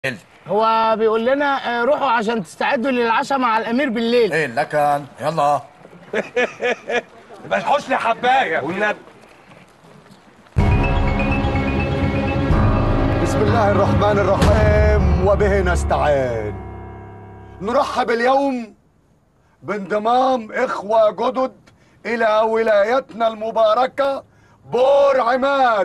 الليل هو بيقول لنا آه، روحوا عشان تستعدوا للعشاء مع الامير بالليل ايه لكن يلا يبقى الحسن حبايه والنبي بسم الله الرحمن الرحيم وبه نستعين نرحب اليوم بانضمام إخوة جدد إلى ولايتنا المباركة بور عماد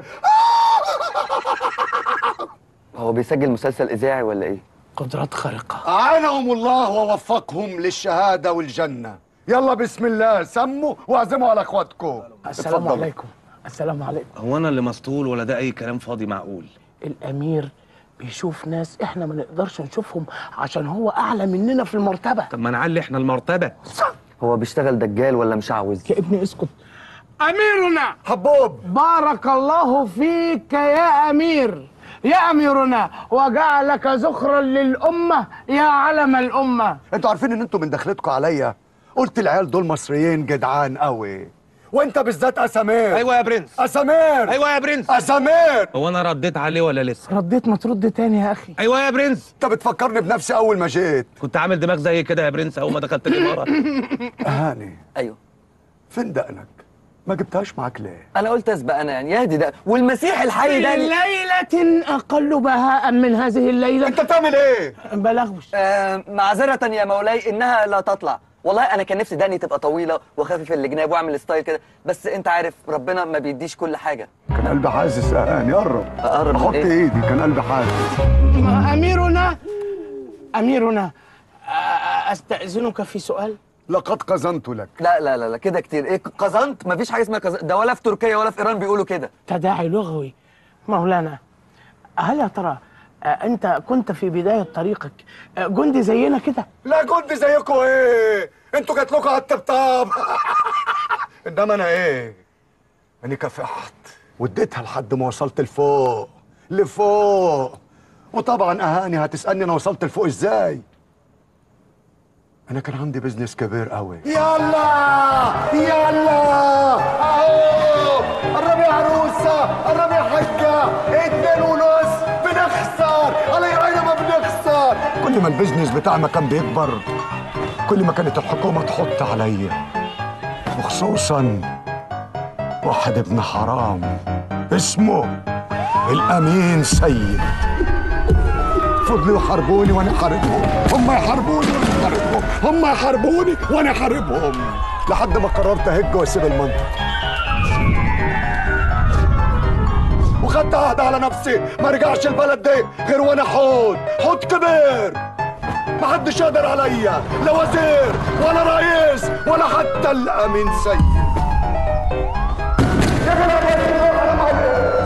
هو بيسجل مسلسل اذاعي ولا ايه قدرات خارقه أعانهم الله ووفقهم للشهادة والجنة يلا بسم الله سموا واعزموا على اخواتكم السلام اتفضلوا. عليكم السلام عليكم هو انا اللي مسطول ولا ده اي كلام فاضي معقول الامير بيشوف ناس احنا ما نقدرش نشوفهم عشان هو اعلى مننا في المرتبه طب ما نعلي احنا المرتبه هو بيشتغل دجال ولا مشعوذ يا ابني اسكت اميرنا حبوب بارك الله فيك يا امير يا اميرنا وجعلك زخرا للامه يا علم الامه انتوا عارفين ان انتوا من دخلتكم عليا قلت العيال دول مصريين جدعان قوي وانت بالذات اسامير ايوه يا برنس اسامير ايوه يا برنس اسامير هو انا رديت عليه ولا لسه رديت ما ترد تاني يا اخي ايوه يا برنس انت بتفكرني بنفسي اول ما جيت كنت عامل دماغ زي كده يا برنس اول ما دخلت الاماره هاني ايوه فين دقنك ما جبتهاش معاك ليه انا قلت اسبق انا يعني يهدي ده والمسيح الحي في ده ليلة أقل بهاء من هذه الليلة انت تعمل ايه بلغوش آه معذرة يا مولاي انها لا تطلع والله انا كان نفسي دقني تبقى طويله واخفف الجناب واعمل ستايل كده بس انت عارف ربنا ما بيديش كل حاجه كان قلبي حاسس يا هاني قرب أقرب من احط إيه؟ ايدي كان قلبي حاسس أميرنا أميرنا أ- أستأذنك في سؤال لقد قزنت لك لا لا لا لا كده كتير ايه قزنت مفيش حاجه اسمها قزنت ده ولا في تركيا ولا في ايران بيقولوا كده تداعي لغوي مولانا هل يا ترى أ- أنت كنت في بداية طريقك أ، جندي زينا كده لا كنت زيكم ايه انتوا جات لكم على الطبطاب انما انا ايه انا كافحت واديتها لحد ما وصلت لفوق لفوق وطبعا اهاني هتسالني انا وصلت لفوق ازاي انا كان عندي بزنس كبير قوي يلا يلا اهو قرب يا عروسه قرب يا حجه اتنين ونص بنخسر على عيني ما بنخسر كل ما البزنس بتاعنا كان بيكبر كل ما كانت الحكومه تحط عليا وخصوصا واحد ابن حرام اسمه الامين سيد فضلوا يحاربوني وانا حاربهم هم يحاربوني وانا حاربهم هم يحاربوني وانا حاربهم لحد ما قررت اهج واسيب المنطقه وخدت عهد على نفسي ما رجعش البلد دي غير وانا حوت حوت كبير ما حدش يقدر عليا لا وزير ولا رئيس ولا حتى الامين سيد يا جماعه حرام عليك.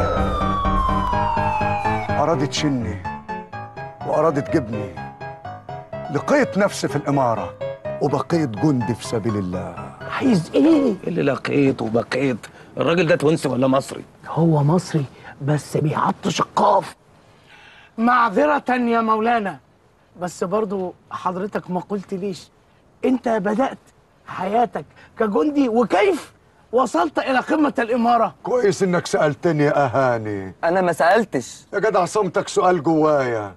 ارادت تشني وارادت جبني لقيت نفسي في الاماره وبقيت جندي في سبيل الله عايز إيه؟ اللي لقيت وبقيت الراجل ده تونسي ولا مصري هو مصري بس بيعطش القاف معذرة يا مولانا بس برضو حضرتك ما قلت ليش انت بدأت حياتك كجندي وكيف وصلت إلى قمة الإمارة كويس انك سالتني يا اهاني انا ما سالتش يا جدع صمتك سؤال جوايا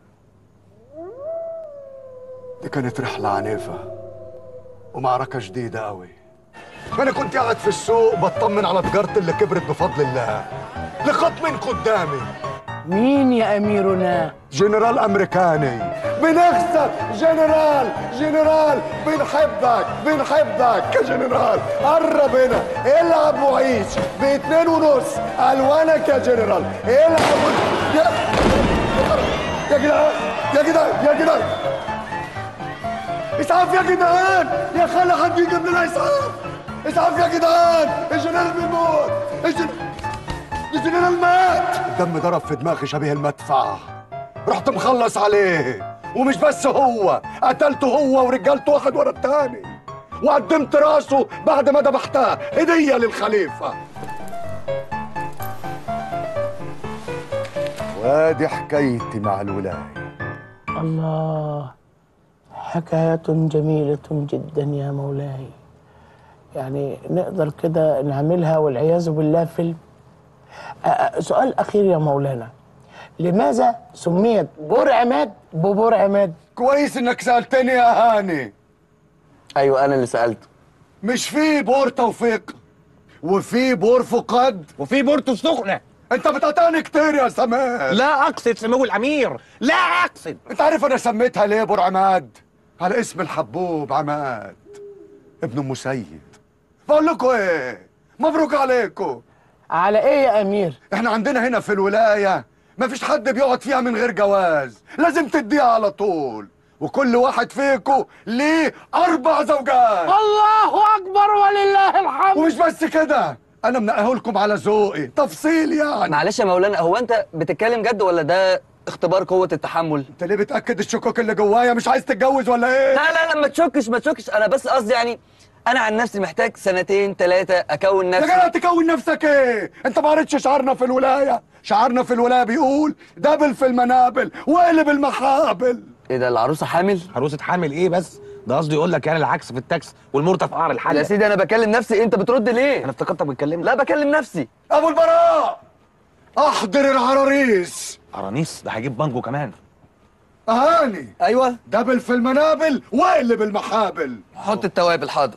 دي كانت رحلة عنيفة ومعركة جديدة قوي أنا كنت قاعد في السوق بطمن على تجارتي اللي كبرت بفضل الله لخط من قدامي مين يا أميرنا جنرال أمريكاني بنخسر جنرال جنرال بنحبك بنحبك يا جنرال قرب هنا العب وعيش باتنين ونص ألوانك يا جنرال العب و... يا يا جدعان يا جدعان يا جدعان اسعاف يا جدعان يا خالي حد يجيب لنا اسعاف اسعاف يا جدعان الجنرال بيموت الجن... الجنرال مات الدم ضرب في دماغي شبيه المدفع رحت مخلص عليه ومش بس هو قتلته هو ورجالته واحد ورا التاني وقدمت راسه بعد ما ذبحتها هدية للخليفة وادي حكايتي مع الولاية الله حكاية جميلة جدا يا مولاي يعني نقدر كده نعملها والعياذ بالله فيلم أ- أ- سؤال أخير يا مولانا لماذا سميت بور عماد ببور عماد كويس انك سالتني يا هاني ايوه انا اللي سالته مش في بور توفيق وفي بور فقاد وفي بورتو السخنه انت بتقطعني كتير يا سماح لا اقصد سمو الامير لا اقصد انت عارف انا سميتها ليه بور عماد على اسم الحبوب عماد ابن ام سيد بقول لكم ايه مبروك عليكم على ايه يا امير احنا عندنا هنا في الولايه مفيش حد بيقعد فيها من غير جواز لازم تديها على طول وكل واحد فيكم ليه اربع زوجات الله اكبر ولله الحمد ومش بس كده انا منقيه لكم على ذوقي تفصيل يعني معلش يا مولانا هو انت بتتكلم جد ولا ده اختبار قوه التحمل انت ليه بتاكد الشكوك اللي جوايا مش عايز تتجوز ولا ايه لا لا لا ما تشكش ما تشكش انا بس قصدي يعني انا عن نفسي محتاج سنتين ثلاثه اكون يا جدع نفسي تكون نفسك ايه انت ما قريتش شعارنا في الولايه شعارنا في الولايه بيقول دبل في المنابل وقلب المحابل ايه ده العروسه حامل عروسه حامل ايه بس ده قصدي يقول لك يعني العكس في التاكس والمرتة في قعر يا الحلقه سيدي انا بكلم نفسي انت بترد ليه انا افتكرتك بتكلمني لا بكلم نفسي ابو البراء احضر العراريس قرانيس ده هيجيب بانجو كمان اهاني ايوه دبل في المنابل وقلب المحابل حط التوابل حاضر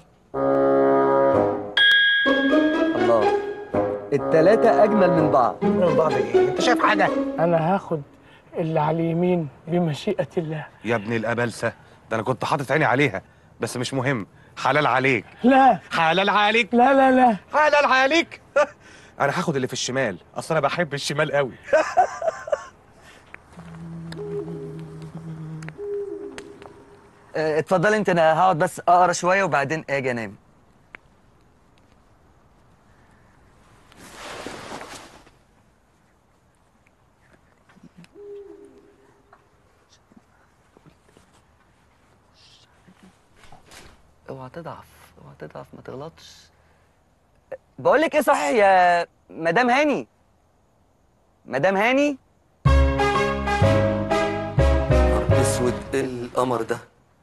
الله التلاتة أجمل من بعض من بعض ايه انت شايف حاجه انا هاخد اللي على اليمين بمشيئه الله يا ابن الابلسه ده انا كنت حاطط عيني عليها بس مش مهم حلال عليك لا حلال عليك لا لا لا حلال عليك انا هاخد اللي في الشمال اصل انا بحب الشمال قوي اه، اتفضل انت انا هقعد بس اقرا شوية وبعدين اجي انام اوعى تضعف اوعى تضعف ما تغلطش بقول لك ايه صحيح يا مدام هاني مدام هاني نهار اسود ايه القمر ده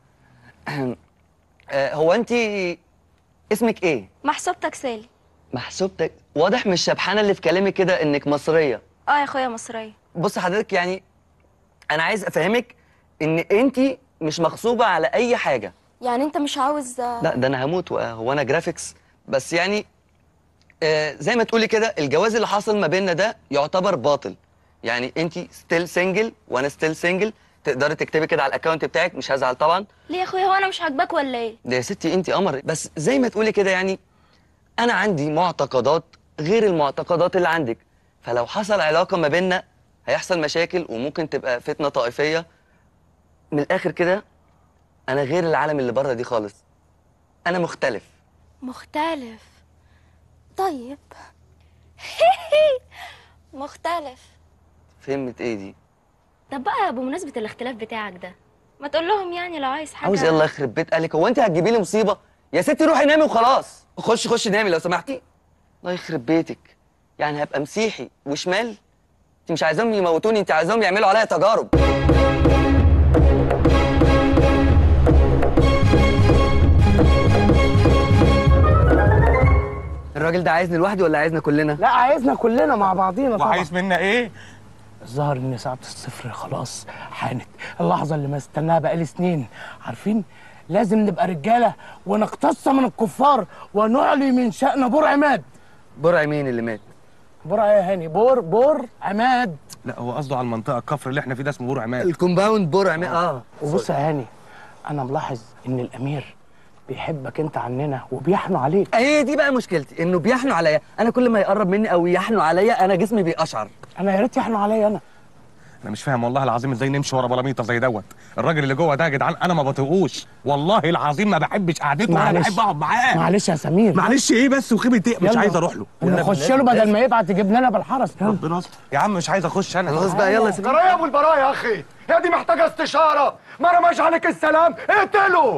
آه، هو انت اسمك ايه محسوبتك سالي محسوبتك واضح من الشبحانه اللي في كلامك كده انك مصريه اه يا اخويا مصريه بص حضرتك يعني انا عايز افهمك ان انت مش مغصوبه على اي حاجه يعني انت مش عاوز لا ده انا هموت هو انا جرافيكس بس يعني آه زي ما تقولي كده الجواز اللي حصل ما بيننا ده يعتبر باطل يعني انت ستيل سنجل وانا ستيل سنجل تقدري تكتبي كده على الاكونت بتاعك مش هزعل طبعا ليه يا اخويا هو انا مش عاجباك ولا ايه ده يا ستي انت قمر بس زي ما تقولي كده يعني انا عندي معتقدات غير المعتقدات اللي عندك فلو حصل علاقه ما بيننا هيحصل مشاكل وممكن تبقى فتنه طائفيه من الاخر كده انا غير العالم اللي بره دي خالص انا مختلف مختلف طيب مختلف فهمت ايه دي طب بقى بمناسبة الاختلاف بتاعك ده ما تقول لهم يعني لو عايز حاجة عاوز يلا يخرب بيت قالك هو انت هتجيبي لي مصيبه يا ستي روحي نامي وخلاص خش خش نامي لو سمحتي الله يخرب بيتك يعني هبقى مسيحي وشمال انت مش عايزاهم يموتوني انت عايزاهم يعملوا عليا تجارب الراجل ده عايزني لوحدي ولا عايزنا كلنا لا عايزنا كلنا مع بعضينا طبعا وعايز منا ايه الظاهر ان ساعة الصفر خلاص حانت اللحظة اللي ما استناها بقالي سنين عارفين لازم نبقى رجالة ونقتص من الكفار ونعلي من شأن بور عماد برع مين اللي مات بور يا هاني بور بور عماد لا هو قصده على المنطقه الكفر اللي احنا فيه ده اسمه بور عماد الكومباوند برع مين اه وبص يا هاني انا ملاحظ ان الامير بيحبك انت عننا وبيحنوا عليك هي دي بقى مشكلتي انه بيحنوا عليا انا كل ما يقرب مني او يحنوا عليا انا جسمي بيقشعر انا يا ريت يحنوا عليا انا انا مش فاهم والله العظيم ازاي نمشي ورا بلاميطه زي دوت الراجل اللي جوه ده يا جدعان انا ما بطيقوش والله العظيم ما بحبش قعدته ولا معلش. بحب اقعد معاه معلش يا سمير معلش ايه بس وخيبه ايه مش يلا. عايز اروح له نخش له بدل ما يبعت يجيب لنا بالحرس يلا. ربنا يستر. يا عم مش عايز اخش انا خلاص بقى يلا يا سيدي ترى يا ابو البراء يا اخي هي دي محتاجه استشاره ما رماش عليك السلام اقتله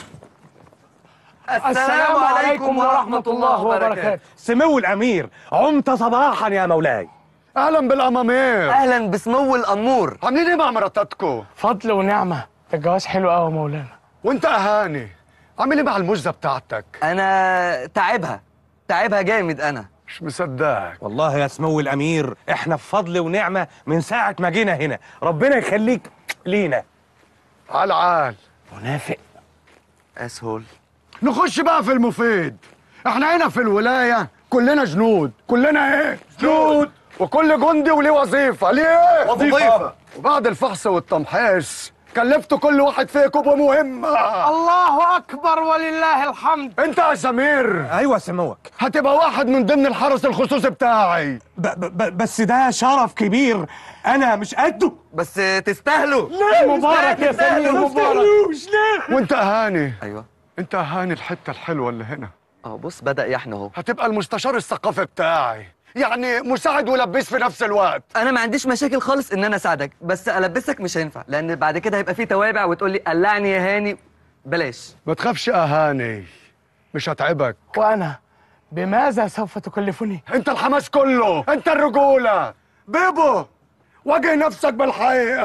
السلام عليكم ورحمة الله وبركاته سمو الامير عمت صباحا يا مولاي اهلا بالامامير اهلا بسمو الامور عاملين ايه مع مراتاتكم فضل ونعمة الجواز حلو قوي يا مولانا وانت اهاني عامل ايه مع المجزه بتاعتك انا تعبها تعبها جامد انا مش مصدقك والله يا سمو الامير احنا في فضل ونعمه من ساعه ما جينا هنا ربنا يخليك لينا عال عال منافق اسهل نخش بقى في المفيد احنا هنا في الولاية كلنا جنود كلنا ايه جنود وكل جندي وليه وظيفة ليه ايه وظيفة. وبعد الفحص والتمحيص كلفت كل واحد فيكم بمهمة الله اكبر ولله الحمد انت يا سمير ايوه سموك هتبقى واحد من ضمن الحرس الخصوصي بتاعي ب ب بس ده شرف كبير انا مش قده بس تستاهلوا مبارك يا سمير مبارك وانت يا هاني ايوه انت يا هاني الحتة الحلوة اللي هنا اه بص بدأ يحن اهو هتبقى المستشار الثقافي بتاعي يعني مساعد ولبيس في نفس الوقت انا ما عنديش مشاكل خالص ان انا اساعدك بس البسك مش هينفع لان بعد كده هيبقى في توابع وتقول لي قلعني يا هاني بلاش ما تخافش يا هاني مش هتعبك وانا بماذا سوف تكلفني انت الحماس كله انت الرجولة بيبو واجه نفسك بالحقيقة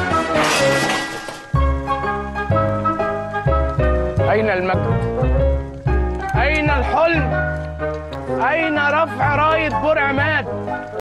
اين المجد اين الحلم اين رفع رايه بور عماد